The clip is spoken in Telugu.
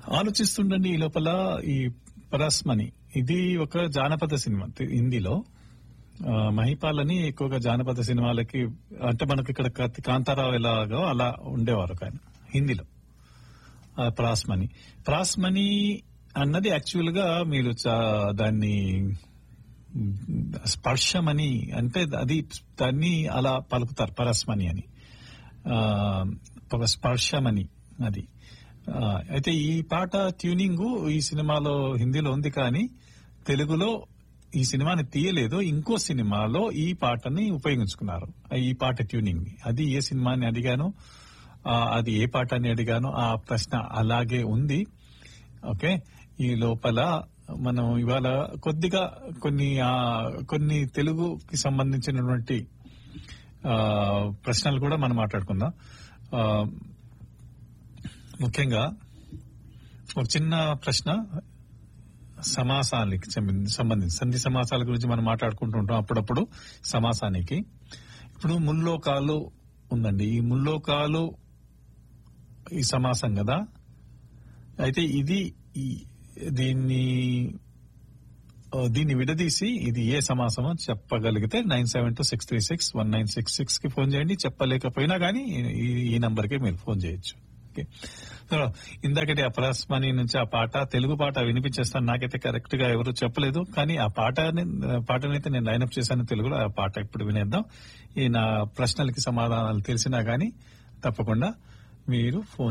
ఆలోచిస్తుండండి ఈ లోపల ఈ పరస్మని ఇది ఒక జానపద సినిమా తి- హిందీలో ఆ, మహిపాల్ అని ఎక్కువగా జానపద సినిమాలకి అంటే మనకి ఇక్కడ కా- కాంతారావు ఎలాగో అలా ఉండేవారు కానీ హిందీలో ఆ, ప్రాస్మని ప్రాస్మని అన్నది యాక్చువల్ గా మీరు చా- దాన్ని మ్, స్పర్శమని అంటే అది దాన్ని అలా పలుకుతారు పరస్మని అని ఆ, ప- స్పర్శమని అది ఆ, అయితే ఈ పాట ట్యూనింగ్ ఈ సినిమాలో హిందీలో ఉంది కానీ తెలుగులో ఈ సినిమాని తీయలేదు ఇంకో సినిమాలో ఈ పాటని ఉపయోగించుకున్నారు ఆ ఈ పాట ట్యూనింగ్ ని అది ఏ సినిమా అని అడిగాను ఆ, అది ఏ పాట అని అడిగాను ఆ ప్రశ్న అలాగే ఉంది ఓకే ఈ లోపల మనం ఇవాళ కొద్దిగా కొన్ని ఆ, కొన్ని తెలుగుకి సంబంధించినటువంటి ఆ, ప్రశ్నలు కూడా మనం మాట్లాడుకుందాం ఆ, ముఖ్యంగా ఒక చిన్న ప్రశ్న సమాసానికి సంబంధించి సంబంధించి సంధి సమాసాల గురించి మనం మాట్లాడుకుంటూ ఉంటాం అప్పుడప్పుడు సమాసానికి ఇప్పుడు ముల్లోకాలు ఉందండి ఈ ముల్లోకాలు ఈ సమాసం కదా అయితే ఇది ఈ- దీన్ని ఆ, దీన్ని విడదీసి ఇది ఏ సమాసమో చెప్పగలిగితే nine seven two six three six one nine six six కి ఫోన్ చేయండి చెప్పలేకపోయినా కానీ ఈ ఈ నంబర్ కి మీరు ఫోన్ చేయొచ్చు ఓకే సో ఇందాకటి ఆ ప్రస్మని నుంచి ఆ పాట తెలుగు పాట వినిపించేస్తాను నాకైతే కరెక్ట్ గా ఎవరు చెప్పలేదు కానీ ఆ పాటని పాటనైతే నేను లైన్అప్ చేశాను తెలుగులో ఆ పాట ఇప్పుడు వినేద్దాం ఈ నా ప్రశ్నలకి సమాధానాలు తెలిసినా గానీ తప్పకుండా మీరు ఫోన్